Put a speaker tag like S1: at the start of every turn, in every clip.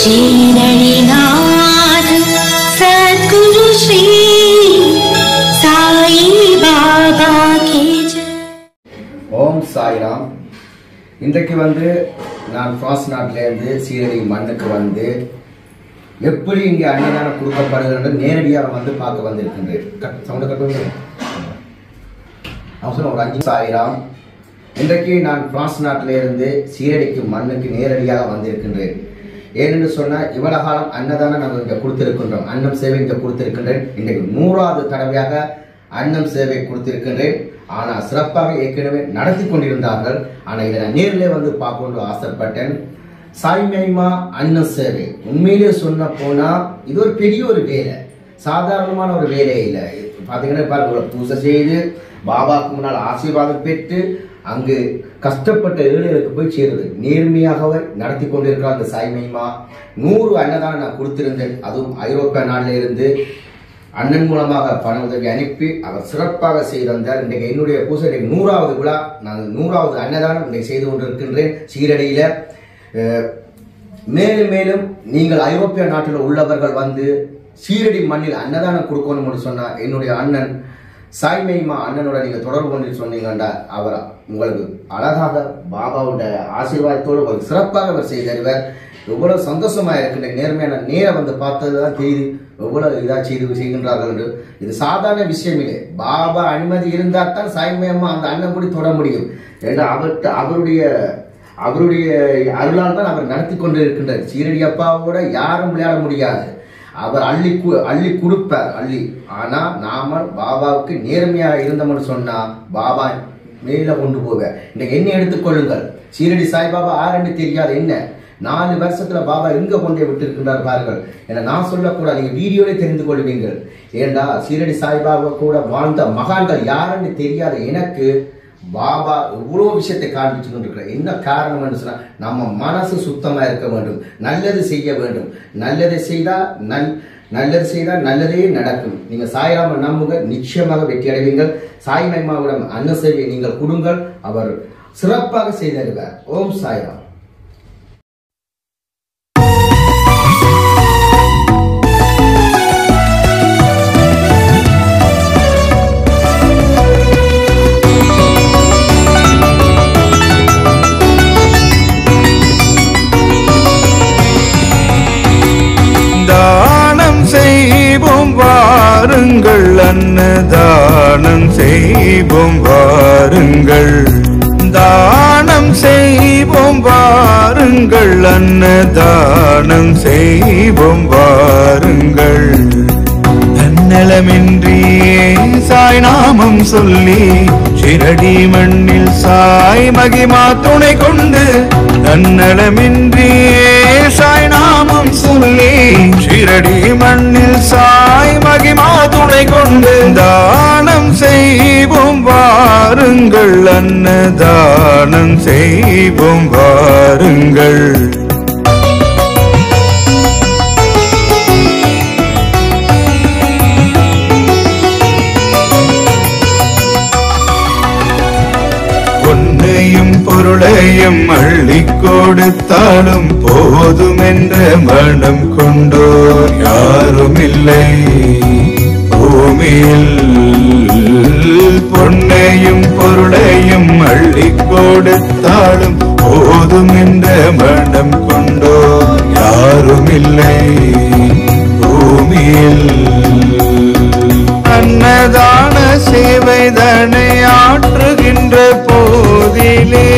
S1: श्रीनलिनाथ सद्गुरु श्री साई बाबा की जय
S2: ஓம் சாய்ராம் இன்றைக்கு வந்து நான் பிரான்ஸ் நாட்டிலேருந்து சீரடி மண்ணுக்கு வந்து எப்படி இங்கே அன்னதானம் கொடுக்கப்படுகிறது நேரடியாக வந்து பார்க்க வந்திருக்கின்றேன் கட் சவுண்டை கட்டுங்க அவசரம் ஒரு அஞ்சு சாய்ராம் இன்றைக்கு நான் பிரான்ஸ் நாட்டிலிருந்து சீரடிக்கு மண்ணுக்கு நேரடியாக வந்திருக்கின்றேன் ஏனென்று சொன்னால் இவ்வளவு காலம் அன்னதானம் நாங்கள் இங்கே கொடுத்திருக்கின்றோம் அன்னம் சேவை இங்கே கொடுத்திருக்கின்றேன் இன்றைக்கு நூறாவது தடவையாக அன்னம் சேவை கொடுத்திருக்கின்றேன் ஆனால் சிறப்பாக ஏற்கனவே நடத்தி கொண்டிருந்தார்கள் ஆனால் இதை நான் நேரிலே வந்து பார்க்கணும்னு ஆசைப்பட்டேன் சாய்மைமா அன்ன சேவை உண்மையிலே சொன்ன போனா இது ஒரு பெரிய ஒரு வேலை சாதாரணமான ஒரு வேலை இல்லை பார்த்தீங்கன்னா பாருங்க ஒரு பூஜை செய்து பாபாவுக்கு முன்னால் ஆசீர்வாதம் பெற்று அங்கு கஷ்டப்பட்ட ஏழைகளுக்கு போய் சேருது நேர்மையாகவே நடத்தி கொண்டிருக்கிற அந்த சாய்மைமா நூறு அன்னதானம் நான் கொடுத்திருந்தேன் அதுவும் ஐரோப்பிய நாட்டில இருந்து அண்ணன் மூலமாக பண உதவி அனுப்பி அவர் சிறப்பாக செய்து வந்தார் இன்றைக்கு என்னுடைய பூசை இன்றைக்கு நூறாவது விழா நான் நூறாவது அன்னதானம் இன்றைக்கு செய்து கொண்டிருக்கின்றேன் சீரடியில அஹ், மேலும் மேலும் நீங்கள் ஐரோப்பிய நாட்டில் உள்ளவர்கள் வந்து சீரடி மண்ணில் அன்னதானம் கொடுக்கணும்னு சொன்னா என்னுடைய அண்ணன் சாய்மைமா அண்ணனோட நீங்க தொடர்பு கொண்டு சொன்னீங்கன்னா அவர் உங்களுக்கு அழகாக பாபாவோட ஆசீர்வாதத்தோடு உங்களுக்கு சிறப்பாக அவர் செய்து தருவார் எவ்வளவு சந்தோஷமா இருக்கின்ற நேர்மையான நேர வந்து பார்த்ததுதான் தெரியுது எவ்வளவு இதா செய்து செய்கின்றார்கள் என்று இது சாதாரண விஷயம் இல்லை பாபா அனுமதி இருந்தால் தான் சாய்மையம்மா அந்த அண்ணன் கூட தொட முடியும் ஏன்னா அவர்கிட்ட அவருடைய அவருடைய அருளால் தான் அவர் நடத்தி கொண்டு இருக்கின்றார் சீரடி அப்பாவோட யாரும் விளையாட முடியாது அவர் அள்ளி கு- அள்ளி கொடுப்பார் அள்ளி ஆனா நாம பாபாவுக்கு நேர்மையா இருந்தோம்னு சொன்னா பாபா மேல கொண்டு போக இன்னைக்கு என்ன எடுத்துக்கொள்ளுங்கள் சீரடி சாய்பாபா ஆரண்டு தெரியாது என்ன நாலு வருஷத்துல பாபா எங்க கொண்டே விட்டு இருக்கின்றார் பாருங்கள் ஏன்னா நான் சொல்லக்கூடாது நீங்க வீடியோலே தெரிந்து கொள்வீங்கள் ஏண்டா சீரடி சாய்பாபா கூட வாழ்ந்த மகான்கள் யாருன்னு தெரியாத எனக்கு பாபா எவ்வளோ விஷயத்தை காண்பிச்சு கொண்டிருக்கிறார் என்ன காரணம் என்று சொன்னா நம்ம மனசு சுத்தமா இருக்க வேண்டும் நல்லது செய்ய வேண்டும் நல்லதை செய்தா நல் நல்லது செய்தால் நல்லதே நடக்கும் நீங்க சாய்ராம நம்புங்க நிச்சயமாக வெற்றி அடைவீங்கள் சாய் மைமாவிடம் அன்ன சேவையை நீங்கள் கொடுங்கள் அவர் சிறப்பாக செய்திருக்கார் ஓம் சாய்ராம்
S3: தானம் செய்வோம் வாருங்கள் அன்னதானம் செய்வோம் வாருங்கள் தானம் செய்வோம் வாருங்கள் அன்னதானம் செய்வோம் வாருங்கள் தன்னலமின்றியே சாய் நாமம் சொல்லி சிரடி மண்ணில் சாய் மகிமா துணை கொண்டு தன்னலமின்றியே சாய் நாமம் சொல்லி சிரடி மண்ணில் சாய் மகிமா துணை கொண்டு தானம் செய்வோம் வாருங்கள் அன்னதானம் செய்வோம் வாருங்கள் பொன்னையும் பொருளையும் அள்ளி கொடுத்தாலும் போதும் என்ற மனம் கொண்டோர் யாரும் இல்லை பூமியில் பொன்னையும் பொருளையும் அள்ளி கொடுத்தாலும் போதும் என்ற மனம் கொண்டோர் யாரும் இல்லை பூமியில் அன்னதான சேவைதனை ஆற்றுகின்ற போதிலே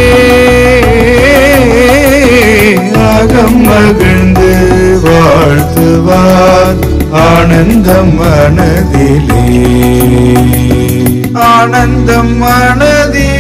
S3: அகம் மகிழ்ந்து வாழ்த்துவார் ஆனந்தம் மனதிலே ஆனந்தம் மனதிலே